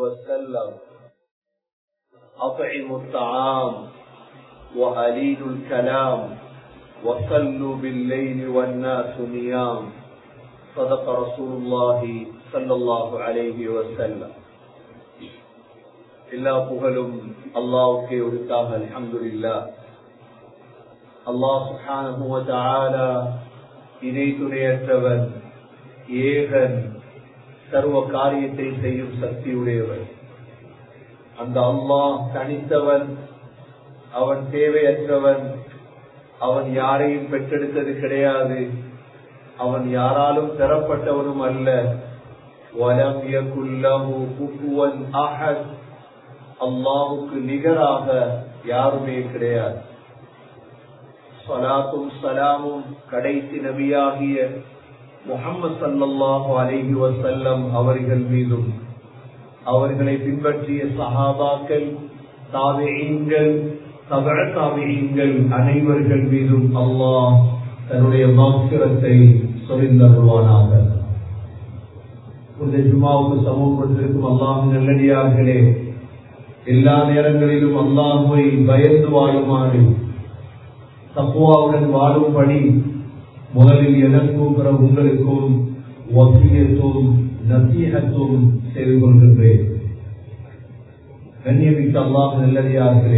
وسلم أطعموا الطعام وألينوا الكلام وصلوا بالليل والناس نيام صدق رسول الله صلى الله عليه وسلم எல்லா புகழும் அல்லாவுக்கே உரித்தாக அல்ஹம்துலில்லா அல்லாஹ் சுப்ஹானஹு வ தஆலா இணை துணையற்றவன் ஏகன் சர்வ காரியத்தை செய்யும் சக்தியுடையவன் அந்த அல்லாஹ் தனித்தவன் அவன் தேவையற்றவன் அவன் யாரையும் பெற்றெடுத்தது கிடையாது அவன் யாராலும் பெறப்பட்டவனும் அல்ல வலம் யகுல்லஹு குஃபுவன் அஹத் அல்லாஹுக்கு நிகராக யாருமே கிடையாது சலாத்தும் சலாமும் கடைசி நபியாகிய முகமது சல்லாஹு அலைஹி வசல்லம் அவர்கள் மீதும் அவர்களை பின்பற்றிய சஹாபாக்கள் தாவியங்கள் தவழ தாவியங்கள் அனைவர்கள் மீதும் அல்லாஹ் தன்னுடைய மாத்திரத்தை சொரிந்தருவானாக இந்த ஜுமாவுக்கு சமூகம் கொண்டிருக்கும் அல்லாஹ் நல்லடியார்களே எல்லா நேரங்களிலும் அல்லாஹுவை பயந்து வாழுமாறு தப்புவாவுடன் வாழும்படி முதலில் எனக்கும் பிற உங்களுக்கும் வசியத்தும் நசீகத்தும் செய்து கொள்கின்றேன் கண்ணியமிக்க அல்லாஹ் நல்லடியார்களே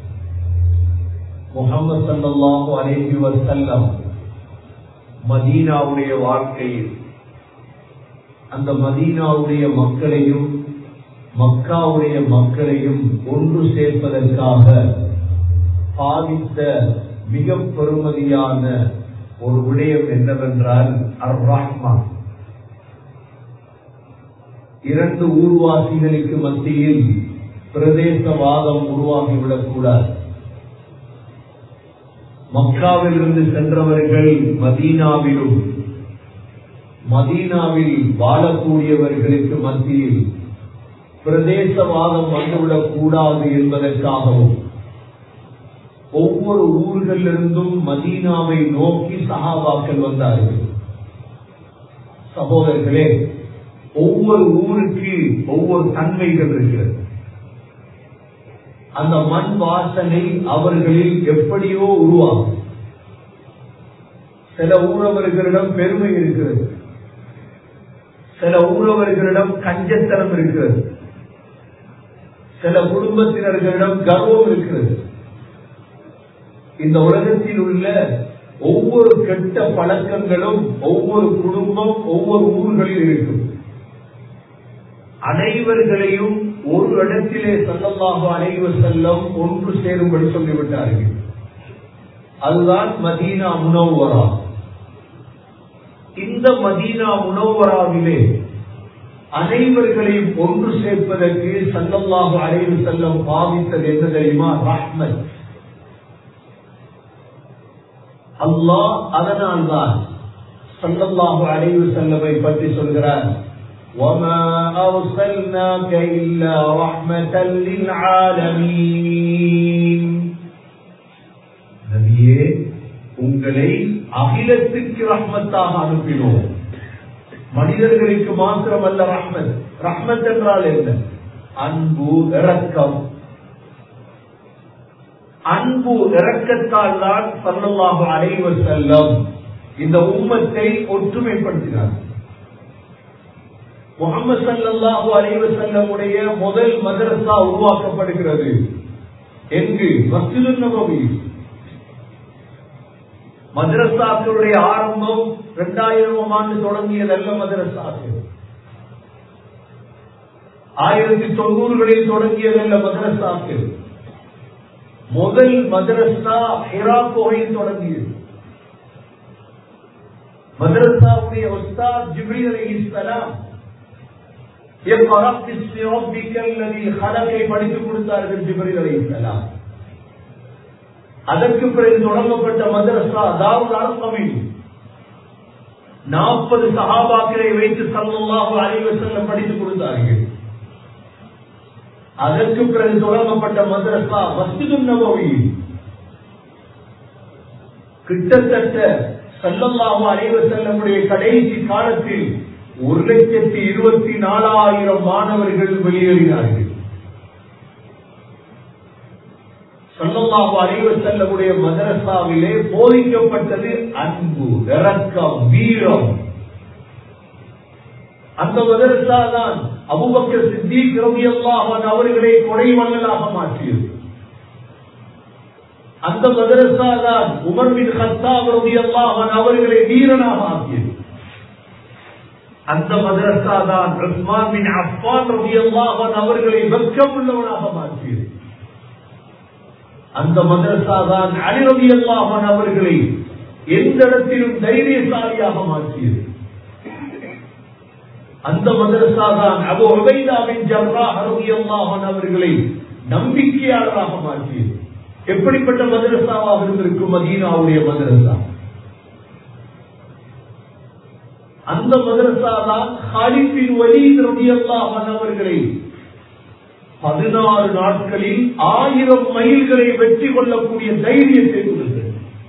முகமது சல்லாஹூ அலேஹி வசல்லம் மதீனாவுடைய வாழ்க்கையில் அந்த மதீனாவுடைய மக்களையும் மக்காவுடைய மக்களையும் ஒன்று சேர்ப்பதற்காக பாதித்த மிக பெருமதியான ஒரு விடயம் என்னவென்றால் அர் ரஹ்மா இரண்டு ஊர்வாசிகளுக்கு மத்தியில் பிரதேசவாதம் உருவாகிவிடக் கூடாது மக்காவிலிருந்து சென்றவர்கள் மதீனாவிலும் மதீனாவில் வாழக்கூடியவர்களுக்கு மத்தியில் பிரதேசவாதம் வந்துவிடக் கூடாது என்பதற்காகவும் ஒவ்வொரு ஊர்களிலிருந்தும் மதீனாவை நோக்கி சகாபாக்கள் வந்தார்கள் சகோதரர்களே ஒவ்வொரு ஊருக்கு ஒவ்வொரு தன்மைகள் இருக்கிறது அந்த மண் வாசனை அவர்களில் எப்படியோ உருவாகும் சில ஊரவர்களிடம் பெருமை இருக்கிறது சில ஊரவர்களிடம் கஞ்சத்தனம் இருக்கிறது சில குடும்பத்தினர்களிடம் கர்வம் இருக்கிறது இந்த உலகத்தில் உள்ள ஒவ்வொரு கெட்ட பழக்கங்களும் ஒவ்வொரு குடும்பம் ஒவ்வொரு ஊர்களில் இருக்கும் அனைவர்களையும் ஒரு இடத்திலே சல்லமாக அனைவர் செல்லம் ஒன்று சேரும்படி சொல்லிவிட்டார்கள் அதுதான் மதீனா முனவரா இந்த மதீனா முனவராவிலே அனைவர்களையும் ஒன்று சேர்ப்பதற்கு சல்லல்லாஹு அலைவு செல்லம் பாவித்தது என்ன தெரியுமா ரஹ்மத் அல்லாஹ் அதனால்தான் சல்லல்லாஹு அலைவு செல்லமை பற்றி சொல்கிறார் وما أرسلناك إلا رحمة للعالمين நபியே உங்களை அகிலத்துக்கு ரஹ்மத்தாக அனுப்பினோம் மனிதர்களுக்கு மாத்திரமல்ல ரஹ்மத் ரஹ்மத் என்றால் என்ன அன்பு இரக்கம் அன்பு இரக்கத்தால் தான் சல்லல்லாஹு அலைவர் செல்லம் இந்த உம்மத்தை ஒற்றுமைப்படுத்தினார் முகமது சல்லாஹு அலைவர் செல்லமுடைய முதல் மதரசா உருவாக்கப்படுகிறது எங்கு மஸ்ஜிது நபவி மதரசாக்களுடைய ஆரம்பம் இரண்டாயிரம் ஆண்டு தொடங்கிய நல்ல மதரசாக்கள் ஆயிரத்தி தொண்ணூறுகளில் தொடங்கிய நல்ல மதரசாக்கள் முதல் மதரசா ஹிரா கோயில் தொடங்கியது மதரசாவுடைய உஸ்தாத் ஜிப்ரீல் அலைஹிஸ்ஸலாம் اقرأ باسم ربك الذي خلق படித்துக் கொடுத்தார்கள் ஜிப்ரீல் அலைஹிஸ்ஸலாம் அதற்கு பிறகு தொடங்கப்பட்ட மதரசா அதாவது அரசமில் நாற்பது சகாபாக்களை வைத்து சல்லாஹு அலைவ செல்லம் படித்துக் கொடுத்தார்கள் அதற்கு பிறகு தொடங்கப்பட்ட மதரசா மஸ்ஜிது நபவி கிட்டத்தட்ட சல்லல்லாஹு அலைவ செல்லமுடைய கடைசி காலத்தில் ஒரு லட்சத்தி இருபத்தி நாலாயிரம் மாணவர்கள் வெளியேறினார்கள் சொல்லமாக அறிவு செல்லக்கூடிய மதரசாவிலே போதிக்கப்பட்டது அன்பு இறக்கம் வீரம் அந்த மதரசா தான் அபுபக்கர் சித்திக் ரவி அல்லாஹன் அவர்களை கொடை வள்ளலாக மாற்றியது அந்த மதரசா தான் உமர் பின் ஹத்தாப் ரவி அல்லாஹன் அவர்களை வீரனாக ஆக்கியது அந்த மதரசா தான் ரஹ்மான் பின் அப்பான் ரவி அல்லாஹன் அவர்களை வெக்கம் உள்ளவனாக மாற்றியது அந்த மதரசா தான் அலி ரவி அல்லாஹன் அவர்களை எந்த இடத்திலும் தைரியசாலியாக மாற்றியது அந்த மதரசா தான் அபு உபைதாவின் ஜர்ரா ரலியல்லாஹு அவர்களை நம்பிக்கையாளராக மாற்றியது எப்படிப்பட்ட மதரசாவாக இருந்திருக்கும் மதீனாவுடைய மதரசா அந்த மதரசா தான் ஹாலிபின் வலீத் ரலியல்லாஹு அவர்களை பதினாறு நாட்களில் ஆயிரம் மைல்களை வெற்றி கொள்ளக்கூடிய தைரியத்தை கொடுத்தது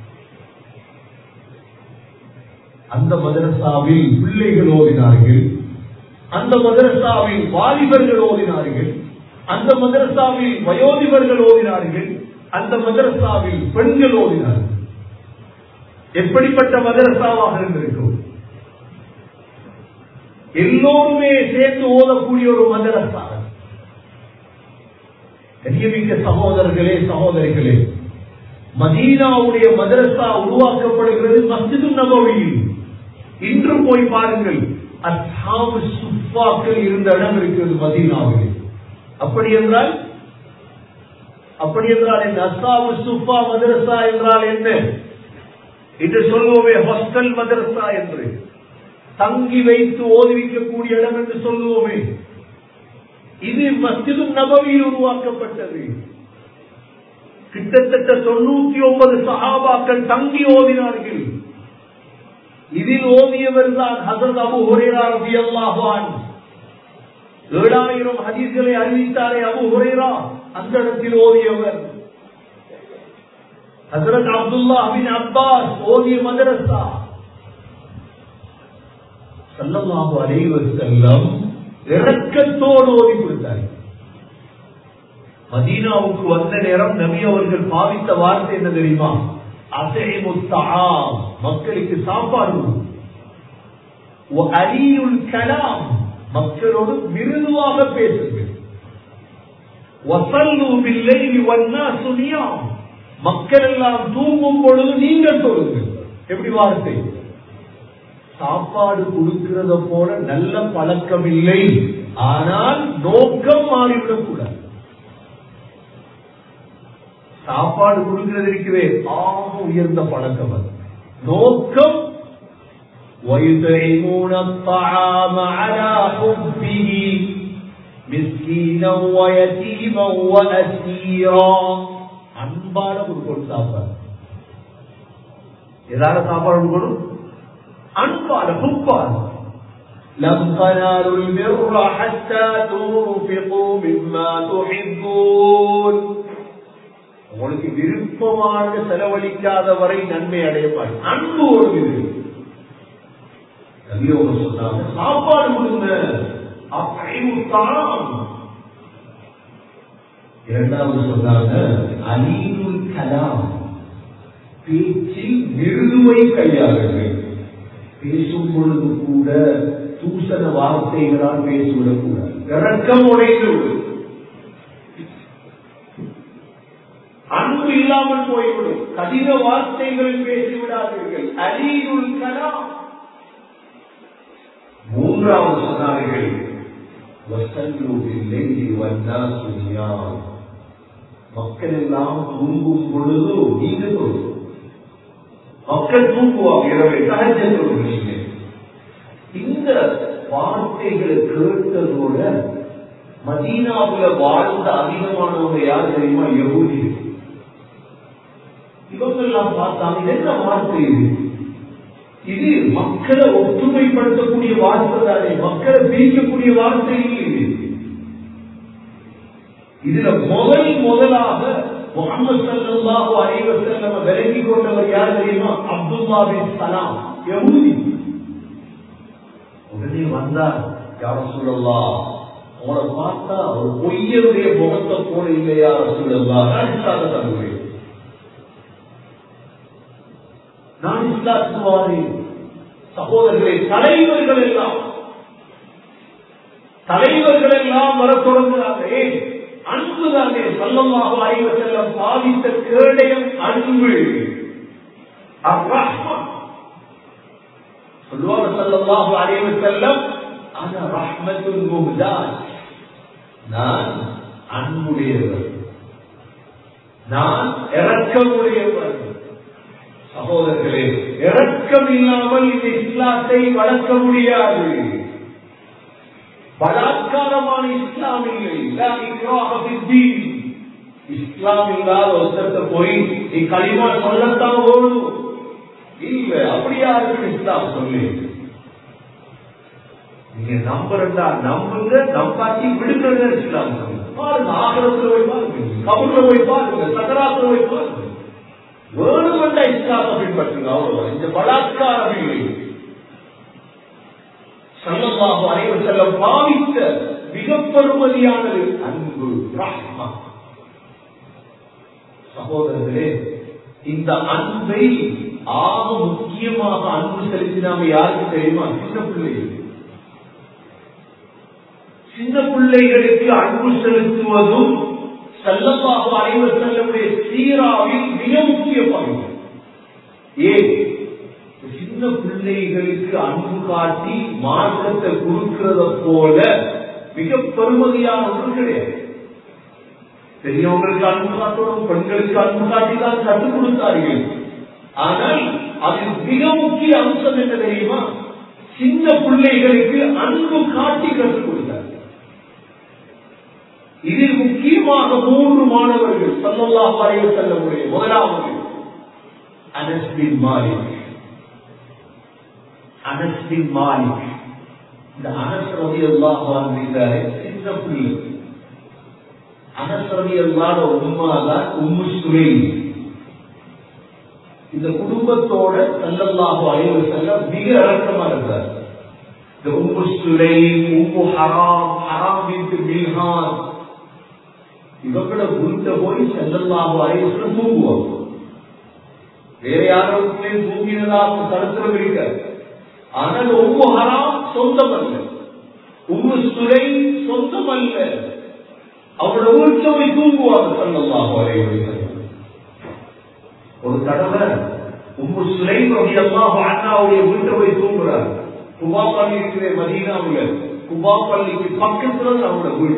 அந்த மதரசாவில் பிள்ளைகள் ஓதினார்கள் அந்த மதரசாவில் வாலிபர்கள் ஓதினார்கள் அந்த மதரசாவில் வயோதிபர்கள் ஓதினார்கள் அந்த மதரசாவில் பெண்கள் ஓதினார்கள் எப்படிப்பட்ட மதரசாவாக இருந்திருக்கும் எல்லோருமே சேர்ந்து ஓதக்கூடிய ஒரு மதரசா கண்ணியமிக்க சகோதரர்களே சகோதரிகளே மதீனாவுடைய மதரசா உருவாக்கப்படுகிறது மஸ்ஜிது நபவியில் இன்று போய் பாருங்கள் அசாபு சுப்பாக்கள் இருந்த இடம் இருக்கிறது மதீனாவில் அப்படி என்றால் அப்படி என்றால் என்ன அசாபு சுப்பா மதரசா என்றால் என்ன என்று சொல்லுவோமே ஹாஸ்டல் மதரசா என்று தங்கி வைத்து ஓதுவிக்கக்கூடிய இடம் என்று சொல்லுவோமே இது மஸ்ஜிது நபவியில் உருவாக்கப்பட்டது கிட்டத்தட்ட தொண்ணூத்தி ஒன்பது சகாபாக்கள் தங்கி ஓதினார்கள் இதில் ஓதியவர் தான் ஹசரத் அபு ஹுரேரா ரபி அல்லாஹான் ஏழாயிரம் ஹதீஸ்களை அறிவித்தாரே அபு ஹுரேரா அந்த இடத்தில் ஓதியவர் ஹசரத் அப்துல்லா பின் அப்பாஸ் ஓதிய மதரசா சல்லல்லாஹு அலைஹி வஸல்லம் இறக்கத்தோடு ஓதி கொடுத்தார்கள் மதீனாவுக்கு வந்த நேரம் நபி அவர்கள் பாவித்த வார்த்தை என்ன தெரியுமா அசைமுத்தாம் மக்களுக்கு சாப்பாடு அரியுள் கலாம் மக்களோடு மிருதுவாக பேசுங்கள் வசல்லூபில்லை வண்ணா சுனியாம் மக்கள் எல்லாம் தூங்கும் பொழுது நீங்கள் தொழுங்கள் எப்படி வார்த்தை சாப்பாடு கொடுக்கிறத போல நல்ல பழக்கம் இல்லை ஆனால் நோக்கம் மாறிவிடக் கூடாது சாப்பாடு கொடுக்கிறது இருக்கிறே ஆக உயர்ந்த பழக்கம் அது நோக்கம் ويطعمون الطعام على حبه مسكينا ويتيما واسيرا அன்பான கொடுக்கணும் சாப்பாடு ஏதாவது சாப்பாடு கொடுக்கணும் அன்பான புப்பான لم تنالوا البر حتى تنفقوا مما تحبون உங்களுக்கு விருப்பமான செலவழிக்காத வரை நன்மை அடைய மாட்டேன் அன்பு ஒரு நபியோக சொன்னாங்க சாப்பாடு கொடுங்க அப்பைவுத்தான் இரண்டாவது சொன்னாங்க அலீனுல் கலாம் பேச்சில் மிருதுவை கையாளுங்கள் பேசும் பொழுது கூட தூசண வார்த்தைகளால் பேசிவிடக் கூடாது இறக்கம் உடைந்து விடும் அன்பு இல்லாமல் போய்விடும் கடின வார்த்தைகள் பேசிவிடாதீர்கள் அலீனுல் கலாம் மூன்றாவது சொன்னார்கள் மக்கள் எல்லாம் தூங்கும் பொழுது நீங்க தொழுது மக்கள் தூங்குவாங்க இரவை சகஜ தொழுகிறீங்க இந்த வார்த்தைகளை கேட்டதோட மதீனாவுல வாழ்ந்த அதிகமானவங்க யார் தெரியுமா யகுதி இவங்கெல்லாம் பார்த்தாங்க என்ன வார்த்தை இது இது மக்களை ஒற்றுமைப்படுத்தக்கூடிய வார்த்தை தானே மக்களை பிரிக்கக்கூடிய வார்த்தை இல்லை இது இதுல முதல் முதலாக முகமது சல்லாஹு அலைவசல்லம் விலகி கொண்டவர் யார் தெரியுமா அப்துல்லா பின் சலாம் யகுதி உடனே உடனே வந்தார் யார சொல்லலாம் உங்களை பார்த்தா ஒரு பொய்யனுடைய முகத்தை போல இல்லையா சொல்லலாம் நான் இஸ்லாத்தை தருவேன் நான் இஸ்லாத்துக்கு வாரேன் சகோதரர்களை தலைவர்கள் எல்லாம் தலைவர்கள் எல்லாம் வர தொடங்குகிறார்களே அன்பு தானே சொல்லமாக அறிவு செல்லம் பாதித்த கேடயம் அன்பு அர்ரஹ்மன் சொல்லுவாங்க சொல்லமாக அறிவு செல்லம் அது ரஹ்மத்துல் முஹ்தாஜ் நான் அன்புடையவர் நான் இறக்கமுடையவர் சகோதரர்களே இறக்கம் இல்லாமல் இந்த இஸ்லாத்தை வளர்க்க முடியாது பலாத்காரமான இஸ்லாம் இல்லை இஸ்லாம் இல்லாத ஒருத்தத்தை போய் நீ களிமா சொல்லத்தான் ஓடும் இல்ல அப்படியா இருக்கு இஸ்லாம் சொல்லு நீங்க நம்புறா நம்புங்க நம்பாட்டி விடுக்கிறது இஸ்லாம் சொல்லு பாருங்க ஆகரத்துல போய் பாருங்க கபூர்ல போய் பாருங்க சக்கராத்துல போய் பாருங்க வேணுமென்ற இஸ்லாமை பின்பற்றுங்க அவ்வளவு இந்த பலாத்காரம் இல்லை சல்லல்லாஹு அலைஹி செல்லம் பாவித்த மிக பெருமதியானது அன்பு ரஹ்மா சகோதரர்களே இந்த அன்பை ஆக முக்கியமாக அன்பு செலுத்தினாம யாருக்கு தெரியுமா சின்ன பிள்ளைகள் சின்ன பிள்ளைகளுக்கு அன்பு செலுத்துவதும் செல்லப்பாக அனைவர் செல்லமுடைய சீராவில் மிக முக்கிய பங்கு ஏன் சின்ன பிள்ளைகளுக்கு அன்பு காட்டி மாற்றத்தை கொடுக்கிறத போல மிக பெருமதியான ஒன்று கிடையாது பெரியவங்களுக்கு அன்பு காட்டணும் பெண்களுக்கு அன்பு காட்டி தான் கற்றுக் கொடுத்தார்கள் ஆனால் அதில் மிக முக்கிய அம்சம் என்ன தெரியுமா சின்ன பிள்ளைகளுக்கு அன்பு காட்டி கற்றுக் கொடுத்தார் இதில் முக்கியமாக மூன்று மாணவர்கள் சல்லல்லா வரைய செல்ல முடியும் முதலாவது அனஸ்பின் மாலிக் அனஸ்பின் மாலிக் இந்த அனஸ்ரதி அல்லாஹான் சின்ன பிள்ளை அனஸ்ரதி அல்லாத உண்மாதான் உம்மு சுரை இந்த குடும்பத்தோட சல்லல்லாஹு அலைவ செல்ல மிக இறக்கமா இருந்தார் இந்த உம்மு சுரை உம்மு ஹராம் ஹராம் வீட்டு மில்ஹான் இவங்கள வீட்டை போய் செல்லல்லாஹு அலைவ செல்ல தூங்குவாங்க வேற யாரும் தூங்கினதாக தடுத்திரம் இருக்காது ஆனால் உம்மு ஹராம் சொந்தம் அல்ல உம்மு சுரை சொந்தம் அல்ல அவரோட வீட்டுல போய் தூங்குவாங்க சொல்லலாம் ஒரு தடவை உம்மு சுரை அம்மா அண்ணாவுடைய வீட்டை போய் தூங்குறார் குபா பள்ளி இருக்கிற மதீனாவுல குபா பள்ளிக்கு பக்கத்துல அவங்களோட வீடு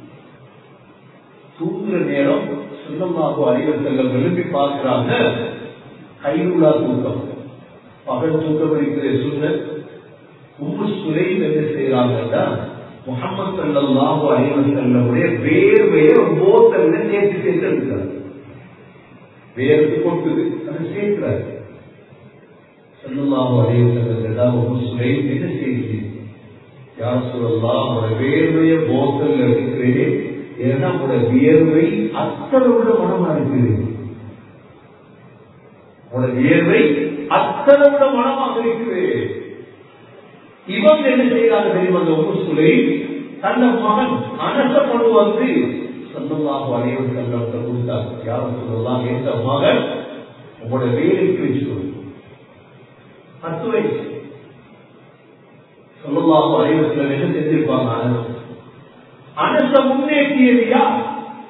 தூங்குற நேரம் சொல்லமாக அறிவர் செல்லம் விரும்பி பார்க்கிறாங்க கையுள்ளா தூக்கம் பகல் தூக்கம் இருக்கிற சூழல் உம்மு சுலைம் என்ன செய்யறாங்கன்னா முகமது சல்லாஹு அலைவர் செல்லமுடைய வேர்வையை ஒரு போத்தல்ல சேர்த்து சேர்த்து எடுக்கிறார் வேர்த்து கொட்டுது அதை சேர்க்கிறார் சல்லாஹு அலைவர் செல்லம் உம்மு சுலைம் என்ன செய்யுது யார் சொல்லலாம் அவரோட வேர்வைய போத்தல் இருக்கிறேன் ஏன்னா அவரோட வியர்வை அத்தனை விட மனமா இருக்குது அவரோட வியர்வை அத்தனை விட மனமாக இருக்குது இவன் என்ன செய்யறாங்க தெரியுமா அந்த ஒரு சுலை தன்னை மகன் அனசப்படு வந்து சொந்தமாக அனைவரும் செல்லத்தை கொடுத்தார் யாரும் சொல்லலாம் எந்த மகன் உங்களோட வேலைக்கு வச்சு பத்து வயசு சொல்லலாம் அனைவரும் என்ன செஞ்சிருப்பாங்க அனசம் அனச முன்னேற்றியது யார்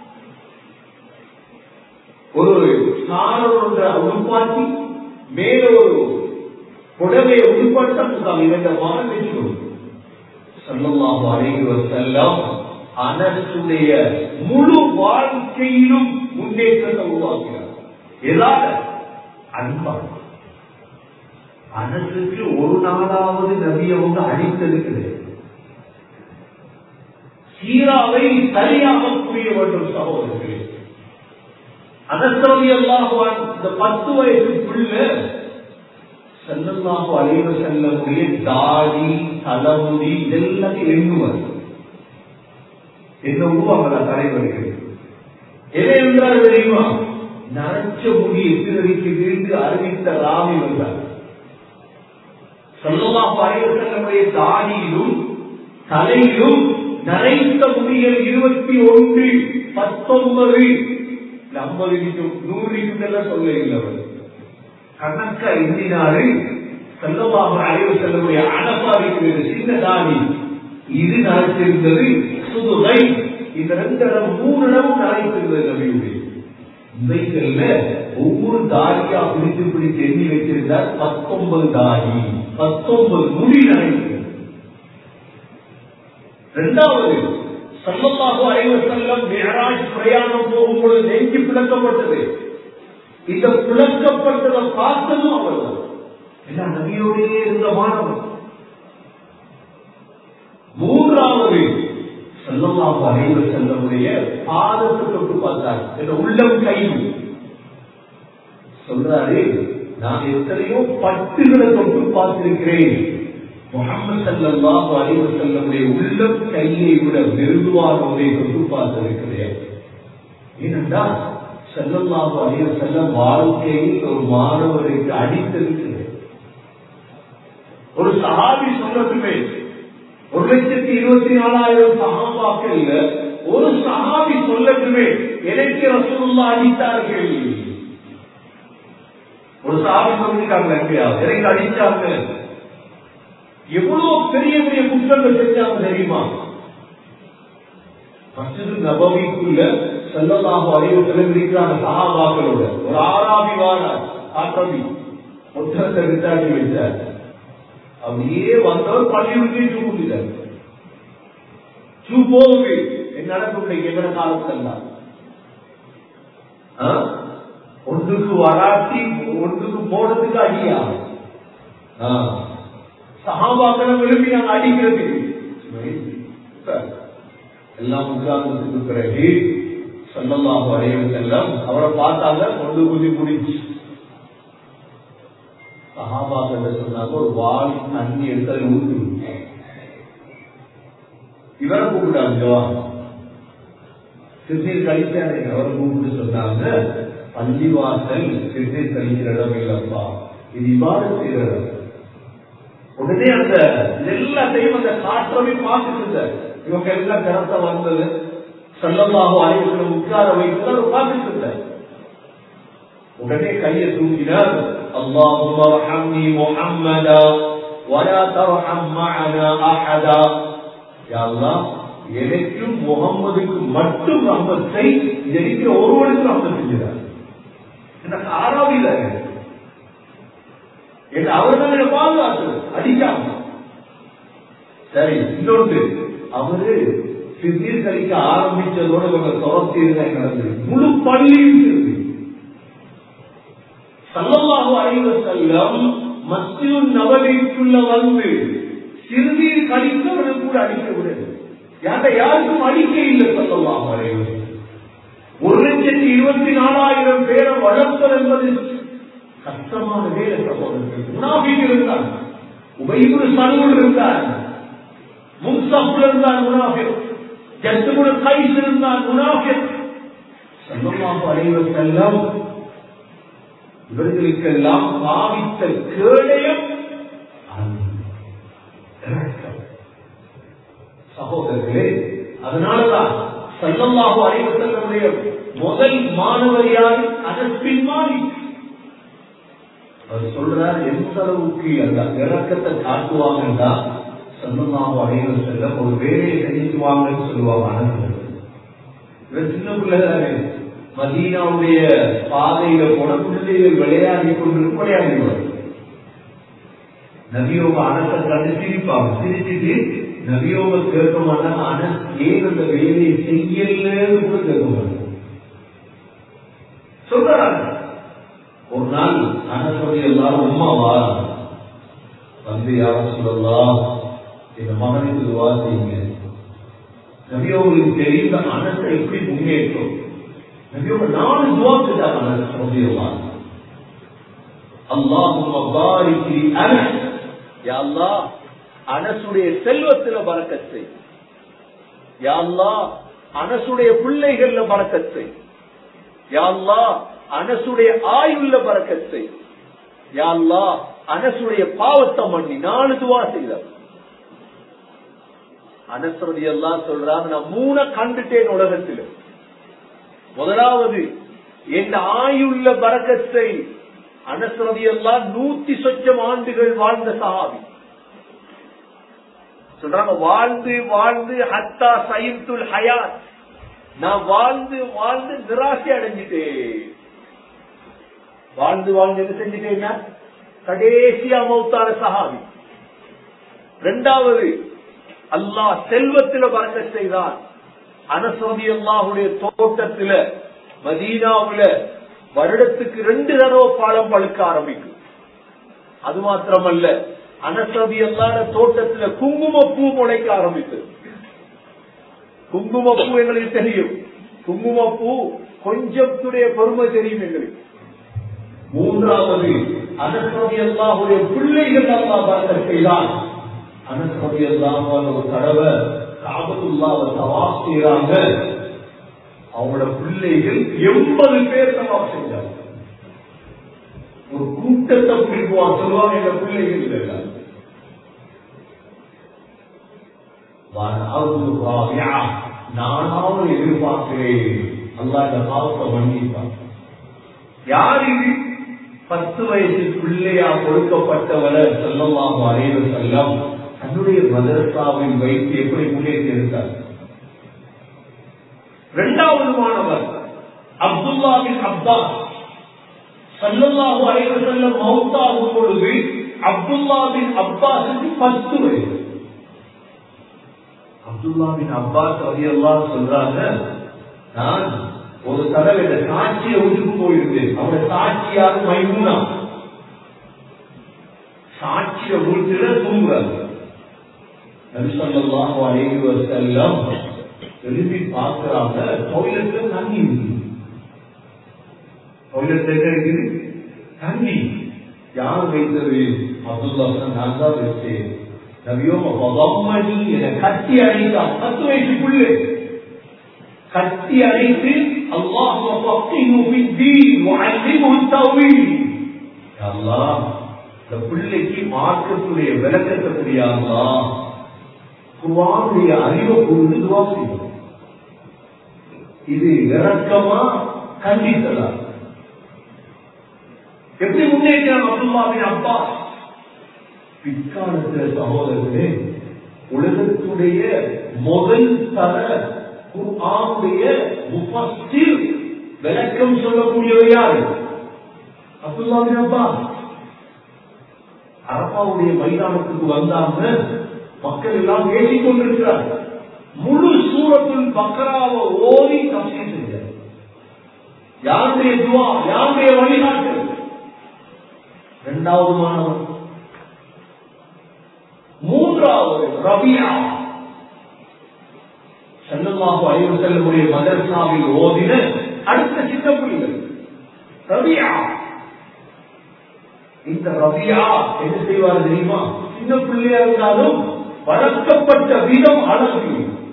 ஒரு சாரோட உருப்பாக்கி மேல ஒரு புடவையை உட்படுத்த இவங்க மகன் வச்சுக்கணும் சொல்லலாம் அறைவ செல்லம் அனசுடைய முழு வாழ்க்கையிலும் முன்னேற்றத்தை உருவாக்கிறார் ஏதாவது அன்பா அனசுக்கு ஒரு நாளாவது நபியை வந்து அழித்தது கிடையாது சீராவை சரியாக புரிய வேண்டும் சகோதரர்களே அனசரவி அல்லாஹுவான் இந்த பத்து வயசு பிள்ளை செல்லமாக அலைவ செல்லக்கூடிய தாடி தலைமுடி இதெல்லாத்தையும் எண்ணுவர் என்ன உருவாங்களா தலைவர்கள் எதை என்றால் தெரியுமா நரைச்ச முடி எதிரடிக்கு இருந்து அறிவித்த ராமி வந்தார் சொல்லமாக அனைவர்களுடைய தாடியிலும் தலையிலும் நரைத்த முடிகள் இருபத்தி ஒன்று பத்தொன்பது ஐம்பது நிமிஷம் நூறு நிமிஷம் சொல்ல இல்லை அவர் கணக்க எண்ணினாரு செல்லமாக அழைவு செல்லக்கூடிய அனப்பா இருக்கிறது சின்ன தாடி இது நரைத்திருந்தது சுதுகை இந்த ரெண்டு இடம் மூணு இடமும் நரைத்திருந்தது நபியுடைய இவைகள்ல ஒவ்வொரு தாடியா பிடித்து பிடித்து எண்ணி வைத்திருந்தார் பத்தொன்பது தாடி பத்தொன்பது முடி நரைத்திருந்தது இரண்டாவது சல்லல்லாஹு அலைஹி வஸல்லம் மிஹராஜ் பிரயாணம் போகும்போது நெஞ்சு பிளக்கப்பட்டது இந்த பிளக்கப்பட்டதை பார்த்ததும் அவர்தான் என்ன நபியோடையே இருந்த மாணவன் மூன்றாவது சல்லல்லாஹு அலைஹி வஸல்லமுடைய பாதத்தை தொட்டு பார்த்தார் என்ற உள்ளம் கைது சொல்றாரு நான் எத்தனையோ பட்டுகளை தொட்டு பார்த்திருக்கிறேன் முகமது சல்லாஹு அலைஹி வஸல்லமுடைய உள்ளம் கையை விட மெருதுவான ஒன்றை தொட்டு பார்த்திருக்கிறேன் ஏனென்றால் செல்லல்லாஹு அலைஹி வஸல்லம் வாழ்க்கையில் ஒரு மாணவருக்கு அடித்திருக்கிறது ஒரு சஹாபி சொல்லட்டுமே ஒரு லட்சத்தி இருபத்தி நாலாயிரம் சகாபாக்கள் ஒரு சஹாபி சொல்லட்டுமே எனக்கு ரசூலுல்லா அடித்தார்கள் ஒரு சஹாபி சொல்லிருக்காங்க எப்படியாவது எனக்கு அடிச்சாங்க எவ்வளவு பெரிய பெரிய குற்றங்கள் செஞ்சாங்க தெரியுமா மஸ்ஜிது நபவிக்குள்ள செல்லமாக அறிவு செலவிருக்கிறாங்க சகாபாக்களோட ஒரு ஆறாமி வாழ ஆட்டமி ஒற்றத்தை விசாரி வச்சார் அப்படியே வந்தவர் பள்ளி விட்டு சூ குடிச்சார் சூ போகுது என்ன நடக்கும் எங்கட காலத்தெல்லாம் ஒன்றுக்கு வராட்டி ஒன்றுக்கு போனதுக்கு அடியா சகாபாக்களை விரும்பி நாங்க அடிக்கிறதுக்கு எல்லாம் உட்கார்ந்ததுக்கு பிறகு சொல்லமாக அடைவு செல்லம் அவரை பார்த்தாங்க கொண்டு குதி முடிச்சு சகாபாக்கள் சொன்னாங்க ஒரு வாளி தண்ணி எடுத்து அதில் ஊற்றி இவரை கூப்பிட்டாங்க ஜவான் சிறுநீர் கழிச்சாரு அவரை கூப்பிட்டு சொன்னாங்க பள்ளிவாசல் சிறுநீர் கழிக்கிற இடம் இல்லப்பா இது இவ்வாறு செய்கிற இடம் உடனே அந்த எல்லாத்தையும் அந்த காற்றவை பார்த்துட்டு இவங்க எல்லாம் கரத்தை வந்தது செல்லமாக அனைவர்களை உட்கார வைத்து அவர் பார்த்துட்டு இருந்தார் உடனே கையை தூங்கினார் اللهم ارحمني محمدا ولا ترحم معنا احدا يا الله எனக்கும் முகம்மதுக்கு மட்டும் ரஹ்மத்தை இருக்கிற ஒருவனுக்கு ரஹ்மத் செஞ்சார் எனக்கு ஆறாவில என்று அவர் தான் என்னை பாதுகாத்து அடிக்காம சரி இன்னொன்று அவரு சிந்தீர் கழிக்க ஆரம்பிச்சதோட இவங்க துரத்தி நடந்தது முழு பள்ளியும் இருக்கு சல்லமாக அறிவு செல்லம் மத்திய நவலிக்குள்ள வந்து சிறுநீர் கழித்தவனை கூட அடிக்க விடுது யார்கிட்ட யாருக்கும் அடிக்க இல்லை சொல்லலாம் அறிவு ஒரு லட்சத்தி இருபத்தி நாலாயிரம் பேரை வளர்த்தல் என்பது கஷ்டமான வேலை சகோதரர்கள் முனாபிக் இருந்தார் உபயோக சலுவல் இருந்தார் முன்சப்புல இருந்தார் முனாபிக் ஜத்துகுட கைஸ் இருந்தார் முனாபிக் செல்லமாக அறிவு செல்லம் இவர்களுக்கெல்லாம் பாவித்த கேடயம் சகோதரர்களே அதனாலதான் செல்லமாக அறிவு செல்லமுடைய முதல் மாணவர் யார் அதற்பின் மாறி அவர் சொல்றார் எந்த அளவுக்கு அந்த இறக்கத்தை காட்டுவாங்கன்னா சொந்தமாக அடைவு செல்ல ஒரு வேலையை செஞ்சுக்குவாங்கன்னு சொல்லுவாங்க இவர் சின்ன பிள்ளைதானே மதீனாவுடைய பாதையில போன குழந்தைகள் விளையாடி கொண்டு விளையாடிவார் நபியோக அனத்தை கண்டு சிரிப்பாங்க சிரிச்சுட்டு நபியோக கேட்க மாட்டாங்க ஆனா ஏன் அந்த வேலையை செய்யலன்னு கூட கேட்க மாட்டாங்க சொல்றாங்க ஒரு நாள் அனசோடைய எல்லாரும் உமா வாரம் வந்து யாரும் சொல்லலாம் இந்த மகனுக்கு துவா செய்யுங்க நபியோங்களுக்கு தெரிந்த அனத்தை எப்படி முன்னேற்றம் நபியோட நாலு துவா செஞ்சாங்க அனஸ் ரலியல்லாஹு அல்லாஹும்ம பாரிக் லி அனஸ் யா அல்லாஹ் அனசுடைய செல்வத்துல பரக்கத் செய் யா அல்லாஹ் அனசுடைய பிள்ளைகள்ல பரக்கத் செய் யா அல்லாஹ் அனசுடைய ஆயுள்ள பறக்கத் செய் யா அல்லாஹ் அனசுடைய பாவத்தை மன்னி நாலு துவா செய்தார் அனசரதி எல்லாம் சொல்றாங்க நான் மூண கண்டுட்டேன் உலகத்தில் முதலாவது என் ஆயுள்ள பரக்கத்தை அனசரதி எல்லாம் நூத்தி சொச்சம் ஆண்டுகள் வாழ்ந்த சஹாபி சொல்றாங்க வாழ்ந்து வாழ்ந்து ஹத்தா சயித்துல் ஹயாத் நான் வாழ்ந்து வாழ்ந்து நிராசை அடைஞ்சிட்டேன் வாழ்ந்து வாழ்ந்து என்ன செஞ்சுட்டேன்னா கடைசியா மௌத்தான சஹாபி ரெண்டாவது அல்லாஹ் செல்வத்தில பறக்க செய்தான் அனசோதி அல்லாஹுடைய தோட்டத்தில மதீனாவுல வருடத்துக்கு ரெண்டு தடவை பாலம் பழுக்க ஆரம்பிக்கும் அது மாத்திரமல்ல அனசதி அல்லாத தோட்டத்துல குங்குமப்பூ முளைக்க ஆரம்பித்தது குங்குமப்பூ எங்களுக்கு தெரியும் குங்குமப்பூ கொஞ்சத்துடைய பொறுமை தெரியும் எங்களுக்கு மூன்றாவது அனசதி அல்லாஹுடைய பிள்ளைகள் அல்லா பார்க்க செய்தான் அனசதி அல்லாஹ் ஒரு தடவை காபத்துல்லாவை சவா செய்யறாங்க அவங்களோட பிள்ளைகள் எண்பது பேர் சவா செஞ்சாங்க ஒரு கூட்டத்தை பிடிக்குவான் சொல்லுவாங்க எங்க பிள்ளைகள் இல்லை நானாவது எதிர்பார்க்கிறேன் அல்லா இந்த பாவத்தை மன்னிப்பான் யார் இது பத்து வயசு பிள்ளையா கொடுக்கப்பட்டவரை செல்லமாக அறைவு செல்லம் தன்னுடைய மதரசாவில் வைத்து எப்படி முன்னேற்றி இருந்தார் இரண்டாவது மாணவர் அப்துல்லாவின் அப்பாஸ் சல்லல்லாஹு அலைவர் செல்லம் மௌத்தாகும் பொழுது அப்துல்லாவின் அப்பாஸுக்கு பத்து வயது அப்துல்லாவின் அப்பாஸ் அதையெல்லாம் சொல்றாங்க நான் ஒரு தடவை இந்த சாட்சியை விட்டு போயிருந்தேன் அவருடைய சாட்சியாக மைமுனா சாட்சிய வீட்டுல தூங்குறாங்க நபிசல்லாஹு அலைஹி வஸல்லம் எழுதி பார்க்கிறாங்க டாய்லெட்ல தண்ணி இருக்கு டாய்லெட் எங்க இருக்குது தண்ணி யார் வைத்தது அப்துல்லா நான் தான் வச்சேன் நபியோம பகம்மணி என கட்டி அழைத்தான் பத்து வயசுக்குள்ளே கட்டி அழைத்து அல்லாஹ் இந்த பிள்ளைக்கு மார்க்கத்துடைய விளக்கத்தை தெரியாதா குர்வானுடைய அறிவை கொண்டு துவா செய்யும் இது இறக்கமா கண்டித்தலா எப்படி முன்னேற்றம் அப்துல்லாவின் அப்பா பிற்காலத்தில் சகோதரர்களே உலகத்துடைய முதல் தர குர்ஆனுடைய முஃபஸ்ஸிர் விளக்கம் சொல்லக்கூடியவர் யாரு அப்துல்லாவின் அப்பா அரப்பாவுடைய மைதானத்துக்கு வந்தாங்க மக்கள் எல்லாம் பேசிக் கொண்டிருக்கிறார் முழு சூரத்தில் பக்கராவை ஓதி தப்சீ செஞ்சார் யாருடைய துவா யாருடைய வழிகாட்டு இரண்டாவது மாணவன் மூன்றாவது ரபியா செல்லமாக ஐவர் செல்லக்கூடிய மதரசாவில் ஓதின அடுத்த சின்ன புள்ளிகள் ரபியா இந்த ரபியா என்ன செய்வார் தெரியுமா சின்ன பிள்ளையா இருந்தாலும் வளர்க்கப்பட்ட விதம் அழகு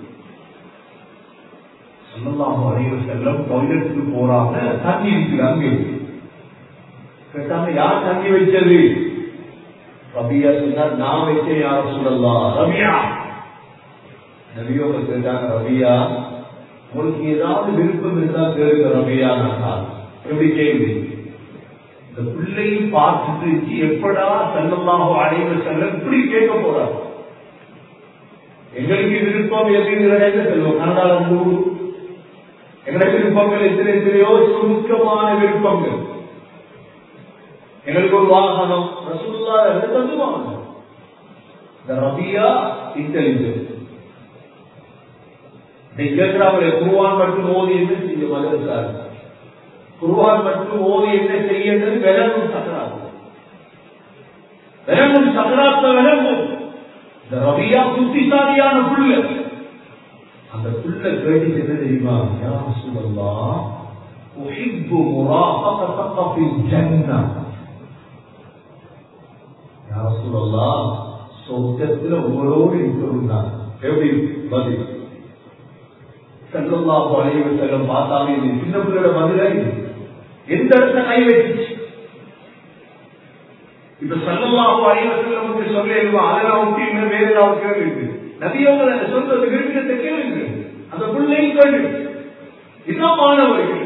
செல்லமாக ஐவர் செல்லம் டாய்லெட்டுக்கு போறாங்க தண்ணி இருக்குது அங்கே கேட்டாங்க யார் தண்ணி வைச்சது ரபியா சொன்னார் நான் வச்சேன் யார் சொல்லலாம் ரபியா நபியோக கேட்டாங்க ரபியா உங்களுக்கு ஏதாவது விருப்பம் இருந்தா கேளுங்க ரபியா நான் எப்படி கேள்வி இந்த பிள்ளையும் பார்த்துட்டு எப்படா செல்லமாக அடைவு செல்ல இப்படி கேட்க போறார் எங்களுக்கு விருப்பம் எதுங்கிறத செல்வோம் கனடால நூறு எங்களுக்கு விருப்பங்கள் எத்தனை எத்தனையோ சுருக்கமான விருப்பங்கள் எங்களுக்கு ஒரு வாகனம் ரசூல்லா தந்துவாங்க இந்த ரபியா இன்டெலிஜென்ஸ் கேட்கிறாங்களே குருவான் மட்டும் ஓதி என்ன செய்ய மதரசார் குருவான் மட்டும் ஓதி என்ன செய்யறது விலங்கும் சக்கராத்து விலங்கும் சக்கராத்த விலங்கும் இந்த ரவியா புத்திசாலியான புள்ள அந்த புள்ள கேட்டு என்ன தெரியுமா யார் சொல்லலாம் أحب مرافقتك في الجنة يا رسول الله சொர்க்கத்தில் உங்களோடு இருக்கணும் எப்படி பதில் செல்லல்லாஹு அலைஹி செல்லம் பார்த்தாலே இது சின்ன பிள்ளையோட பதில எந்த இடத்துல கை வச்சு இப்ப சல்லல்லாஹு அலைஹி வஸல்லம் நமக்கு சொல்லிடுவா அதெல்லாம் விட்டு இன்னும் வேற ஏதாவது கேள்வி நபியவங்க அதை சொல்றது விரும்பினத்தை கேளுங்க அந்த பிள்ளையும் கேள்வி இதுதான் மாணவர்கள்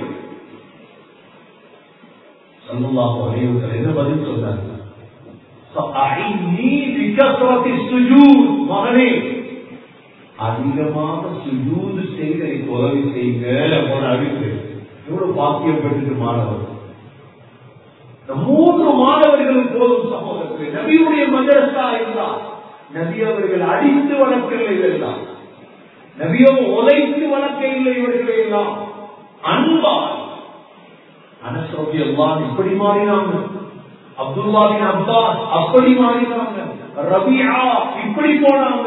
சல்லல்லாஹு அலைஹி வஸல்லம் என்ன பதில் சொன்னாங்க فأعني بكثرة السجود மகனே அதிகமாக சுஜூது செய்து எனக்கு உதவி செய்யுங்க போன அறிவு எவ்வளவு பாக்கியம் பெற்று மாணவர் இந்த மூன்று மாணவர்களும் போதும் சமூகத்தில் நபியுடைய மதரசா இருந்தால் நபி அவர்கள் அடித்து வளர்க்கவில்லை இதெல்லாம் நபியோ உதைத்து வளர்க்க இல்லை இவர்களை எல்லாம் அன்பால் அனசோபி எல்லாம் இப்படி மாறினாங்க அப்துல்லாவின் அப்பாஸ் அப்படி மாறினாங்க ரபியா இப்படி போனாங்க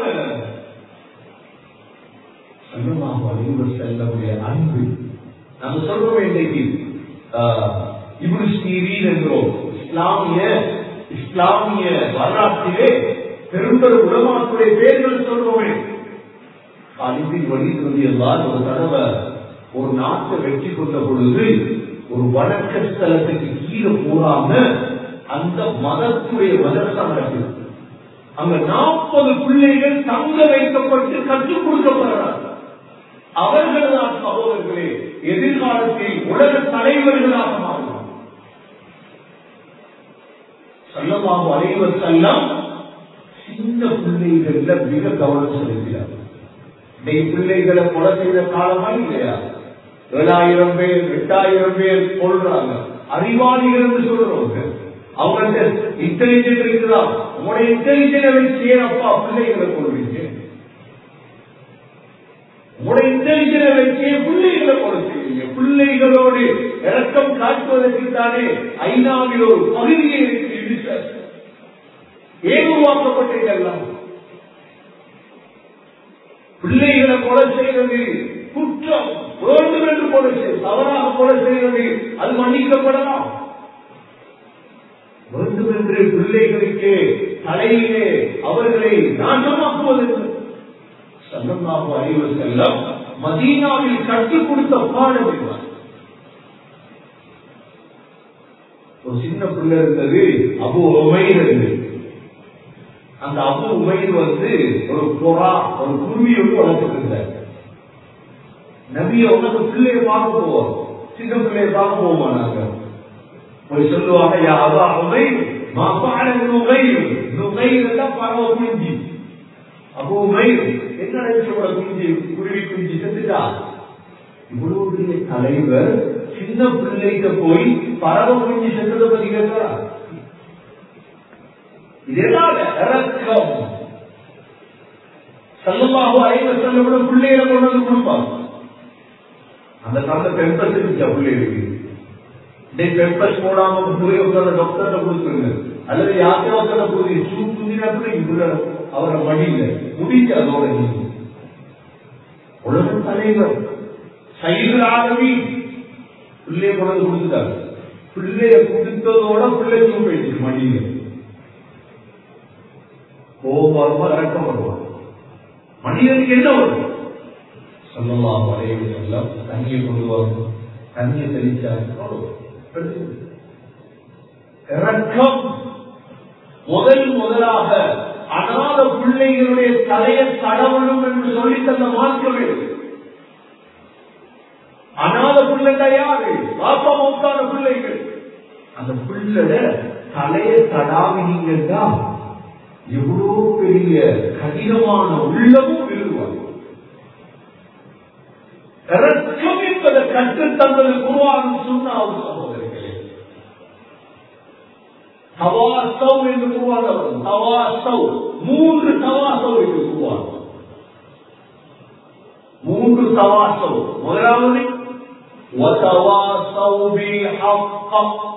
சல்லல்லாஹு அலைஹி வஸல்லமுடைய அன்பு நம்ம சொல்றோம் இன்றைக்கு இப்னு சீரீன் என்கிறோம் இஸ்லாமிய இஸ்லாமிய வரலாற்றிலே பெரும்பெரும் உலமாக்களுடைய பேர்கள் சொல்றோமே காலிபின் வழி சொல்லியெல்லாம் ஒரு தடவை ஒரு நாட்டை வெற்றி கொண்ட பொழுது ஒரு வழக்க ஸ்தலத்துக்கு கீழே போறாம அந்த மதத்துடைய மதரசா நடக்குது அங்க நாற்பது பிள்ளைகள் தங்க வைக்கப்பட்டு கற்றுக் கொடுக்கப்படுறாங்க அவர்கள் தான் சகோதரர்களே எதிர்காலத்தில் உலக தலைவர்களாக மாறுவார் சொல்லமாக அனைவர் செல்லம் சின்ன பிள்ளைகள்ல மிக கவனம் செலுத்தினார் இன்னைக்கு பிள்ளைகளை கொலை செய்த காலமா இல்லையா ஏழாயிரம் பேர் எட்டாயிரம் பேர் கொள்றாங்க அறிவாளிகள் என்று சொல்றவங்க அவங்கள்ட்ட இன்டெலிஜென்ட் இருக்குதா உங்களுடைய இன்டெலிஜென்ட் வச்சு அப்பா பிள்ளைகளை கொள்வீங்க உங்களுடைய இன்டெலிஜென்ட் வச்சு பிள்ளைகளை கொலை செய்வீங்க பிள்ளைகளோடு இறக்கம் காட்டுவதற்கு தானே ஐநாவில் ஒரு பகுதியை இருக்கு யுனிசெஃப் ஏன் உருவாக்கப்பட்டதெல்லாம் பிள்ளைகளை கொலை செய்வது குற்றம் வேண்டும் என்று கொலை செய்வது தவறாக கொலை செய்வது அது மன்னிக்கப்படலாம் வேண்டும் என்று பிள்ளைகளுக்கு தலையிலே அவர்களை நாசமாக்குவதற்கு சல்லமாக அறிவு செல்லம் மதீனாவில் கற்றுக் கொடுத்த பாடம் என்ன ஒரு சின்ன பிள்ளை இருந்தது அபு உமைர் இருந்தது அந்த அபு உமைர் வந்து ஒரு புறா ஒரு குருவியோடு வளர்த்துருந்தார் நபிய உனக்கு பிள்ளையை பார்க்க போவோம் சின்ன பிள்ளையை பார்க்க போவோமா நாங்க போய் சொல்லுவாங்க யா அவா உமை மாப்பாட நுகைர் நுகைர் எல்லாம் பரவ குஞ்சு அப்போ உமைர் என்ன நினைச்சோட குஞ்சு குருவி குஞ்சு செத்துட்டா இவ்வளவு பெரிய தலைவர் சின்ன பிள்ளைகிட்ட போய் பரவ குஞ்சு செத்ததை பத்தி கேட்கிறா இதனால இறக்கம் செல்லமாக ஐவர் செல்ல விட பிள்ளைகளை கொண்டு வந்து கொடுப்பாங்க அந்த காலத்துல பெம்பஸ் இருந்துச்சா பிள்ளைகளுக்கு இன்னைக்கு பெம்பஸ் போடாம போய் உட்கார டாக்டர்கிட்ட கொடுத்துருங்க அல்லது யாருக்கா உட்கார போய் சூ குந்தினா கூட அவரை மடியில முடிச்சு அதோட உலக தலைவர் சைது ஆரம்பி பிள்ளைய கொண்டு கொடுத்துட்டாங்க பிள்ளைய கொடுத்ததோட பிள்ளை சூ போயிடுச்சு மடியில கோபம் வருமா இறக்கம் வருவான் மனிதனுக்கு என்ன வரும் சொல்லலாம் வரைவு செல்லம் தண்ணியை கொண்டு வரும் தண்ணியை தெளிச்சாரு இறக்கம் முதல் முதலாக அனாத பிள்ளைகளுடைய தலையை தடவணும் என்று சொல்லி தந்த மாற்றமே அனாத பிள்ளைங்க யாரு பாப்பா மௌத்தான பிள்ளைகள் அந்த பிள்ளை தலையை தடாவினீங்கன்னா எவ்வளவு பெரிய கடினமான உள்ளமும் விரும்புவாங்க இறக்கம் என்பதை கற்றுத்தந்தது குருவான் சொன்னாவும் சகோதரர்களே தவாசவ் என்று குருவான் வரும் தவாசவ் மூன்று தவாசவ் என்று குருவான் மூன்று தவாசவ் முதலாவது وتواصوا بالحق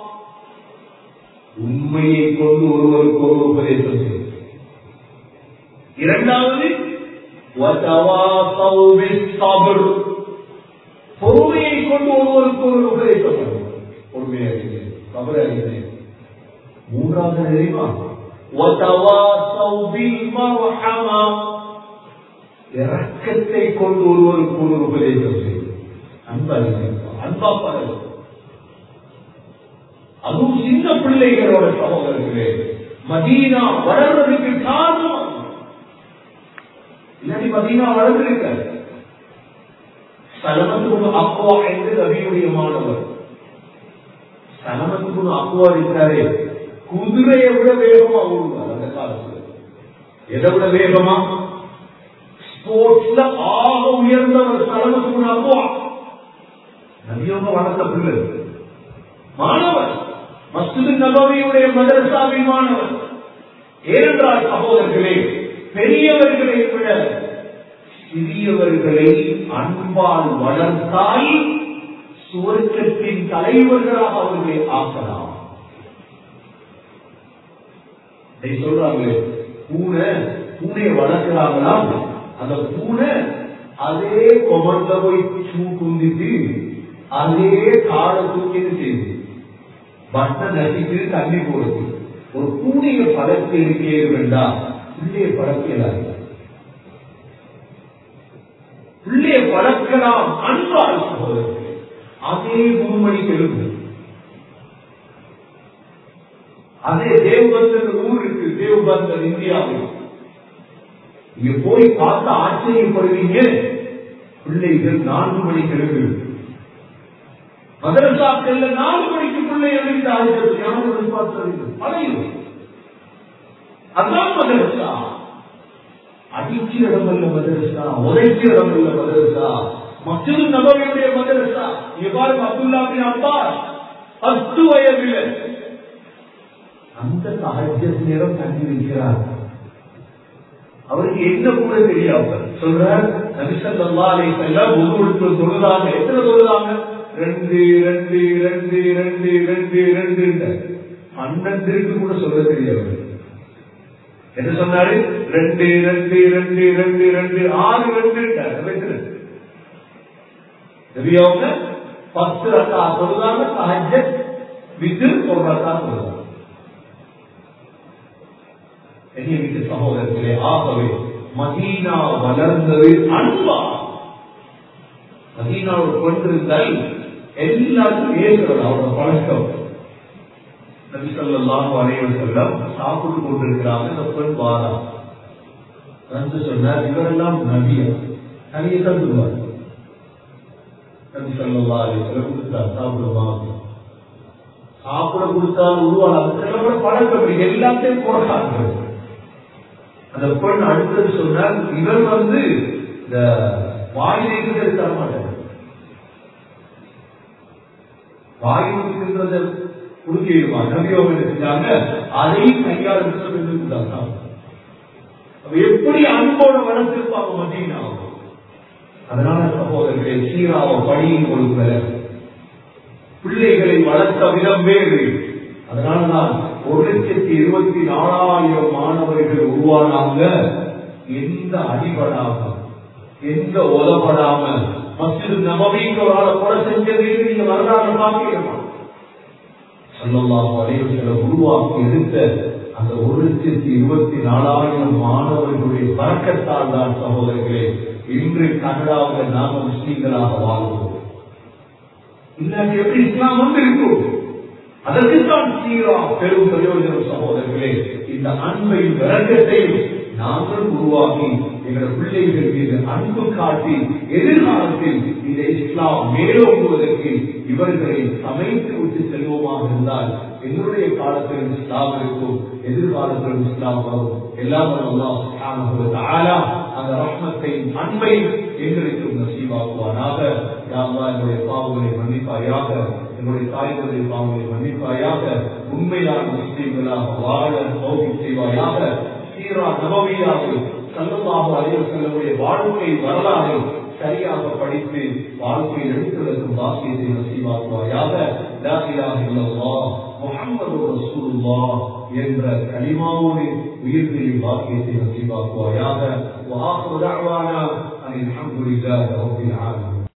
உண்மையை கொண்டு ஒருவருக்கு ஒரு உபதேசம் செய்யும் இரண்டாவது وتواصوا بالصبر பொறுமையை கொண்டு ஒருவருக்கு ஒரு உபதேசம் பொறுமையாக சபராக மூன்றாவது தெரியுமா وتواصوا بالمرحمة இறக்கத்தை கொண்டு ஒருவருக்கு ஒரு உபதேசம் செய்யும் அன்பா அன்பா பரவ அதுவும் சின்ன பிள்ளைகளோட சகோதரர்களே மதீனா வளர்றதுக்கு காரணம் இல்லாட்டி மதீனா வளர்ந்திருக்க சலமத்துக்கு அக்குவா என்று ரவியுடைய மாணவர் சலமத்துக்கு அக்குவா இருக்காரே குதிரையை விட வேகமா ஓடுவார் அந்த காலத்துல எதை விட வேகமா ஸ்போர்ட்ஸ்ல ஆக உயர்ந்தவர் சலமத்துக்கு அக்குவா நபியவங்க வளர்த்த பிள்ளை மாணவர் மஸ்து நபவியுடைய மதரசாவின் மாணவர் ஏனென்றால் சகோதரர்களே பெரியவர்களை விட சிறியவர்களை அன்பால் வளர்த்தால் சுவர்க்கத்தின் தலைவர்களாக அவர்களை ஆக்கலாம் இதை சொல்றாங்களே பூனை பூனையை வளர்க்கிறாங்களாம் அந்த பூனை அதே கொமர்ல போய் சூ குந்திட்டு அதே காலை தூக்கிட்டு செய்யுது பட்டை நசிட்டு தண்ணி போடுது ஒரு பூனையை பழக்க இருக்கே வேண்டாம் பிள்ளையை பழக்கலாம் பிள்ளையை பழக்கலாம் அன்பால் சகோதரர்களே அதே மூணு மணிக்கு எழுந்து அதே தேவபந்தர் ஊர் இருக்கு தேவபந்தர் இந்தியாவில் இங்க போய் பார்த்து ஆச்சரியப்படுவீங்க பிள்ளைகள் நான்கு மணிக்கு எழுந்து மதரசாக்கள்ல நாலு மணிக்கு பிள்ளை எழுந்து ஆகிறது யாரும் எதிர்பார்த்தது பழையும் அதான் மதரசா அடிச்ச இடமல்ல மதரசா உதைச்ச இடமல்ல மதரசா மற்றொரு நபருடைய மதரசா எவ்வாறு அப்துல்லாபின் அப்பா பத்து வயதில் அந்த சகஜ நேரம் தங்கி வைக்கிறார் அவருக்கு என்ன கூட தெரியாம சொல்ற நபிசல்லா அலை செல்ல ஒரு தொழுதாங்க எத்தனை தொழுதாங்க ரெண்டு ரெண்டு ரெண்டு ரெண்டு ரெண்டு ரெண்டு பன்னெண்டுக்கு கூட சொல்ல தெரியாது என்ன சொன்னாரு ரெண்டு ரெண்டு ரெண்டு ரெண்டு ரெண்டு ஆறு ரெண்டு நபியவங்க பத்து ரக்கா சொல்லுதாங்க சஹஜ வித்து ஒரு ரக்கா சொல்லுதாங்க என்னைய வீட்டு சகோதரர்களே ஆகவே மதீனா வளர்ந்தது அன்பா மதீனாவோட கொண்டிருந்தால் எல்லாருக்கும் ஏற்கிறது அவரோட பழக்கம் நபி ஸல்லல்லாஹு அலைஹி வஸல்லம் சாப்பிட்டு கொண்டிருக்கிறாங்க இந்த பெண் வாரா வந்து சொன்னார் இவரெல்லாம் நபியா தனியை தான் சொல்லுவார் நபி ஸல்லல்லாஹு அலைஹி வஸல்லம் கொடுத்தார் சாப்பிடுமா சாப்பிட கொடுத்தால் உருவாங்க சில பேர் பழக்கம் இருக்கு எல்லாத்தையும் போடுறாங்க அந்த பெண் அடுத்தது சொன்னார் இவர் வந்து இந்த வாயிலைக்கு தர மாட்டார் வாயுன்றத குறுக்கிடுமா நபியோகம் இருக்காங்க அதையும் கையால் இருந்தாங்க எப்படி அன்போடு வளர்த்திருப்பாங்க மத்தியினா அதனால சகோதரர்களை சீராவ பணியின் கொடுக்கல பிள்ளைகளை வளர்த்த விதம் வேறு அதனாலதான் ஒரு லட்சத்தி இருபத்தி நாலாயிரம் மாணவர்கள் உருவானாங்க எந்த அடிபடாம எந்த உதப்படாம மஸ்ஜித் நபவிக்கு ஒரு ஆளை கொலை செஞ்சது நீங்க வரலாறு பார்க்கிறோமா சொல்லலாம் வலைவர்களை உருவாக்கி எடுத்த அந்த ஒரு லட்சத்தி இருபத்தி நாலாயிரம் மாணவர்களுடைய பறக்கத்தால் தான் சகோதரர்களே இன்று கனடாவில் நாம முஸ்லீம்களாக வாழ்வோம் இல்லாட்டி எப்படி இஸ்லாம் வந்து இருக்கும் அதற்குத்தான் சீரா பெரும் பிரயோஜனம் சகோதரர்களே இந்த அன்பையும் விளக்கத்தையும் நாங்கள் உருவாக்கி எங்கள் பிள்ளைகள் மீது அன்பு காட்டி எதிர்காலத்தில் இந்த இஸ்லாம் மேலோங்குவதற்கு இவர்களை சமைத்து விட்டு செல்வோமாக இருந்தால் எங்களுடைய காலத்திலும் இஸ்லாம் இருக்கும் எதிர்காலத்திலும் இஸ்லாம் வரும் எல்லாம் அந்த ரஹ்மத்தை அன்பை எங்களுக்கு நசீவாக்குவானாக யாவா என்னுடைய பாவங்களை மன்னிப்பாயாக என்னுடைய தாய்களுடைய பாவங்களை மன்னிப்பாயாக உண்மையான முஸ்லீம்களாக வாழ நோக்கி செய்வாயாக சீரா நபவியாக சல்லமாக அலைவர் செல்லக்கூடிய வாழ்க்கை வரலாறை சரியாக படித்து வாழ்க்கையில் எடுத்துள்ளதும் வாக்கியத்தை நசீவாக்குவாயாக முகமது ரசூலுல்லா என்ற கலிமாவோடு உயிர்களின் வாக்கியத்தை நசீவாக்குவாயாக وآخر دعوانا أن الحمد لله رب العالمين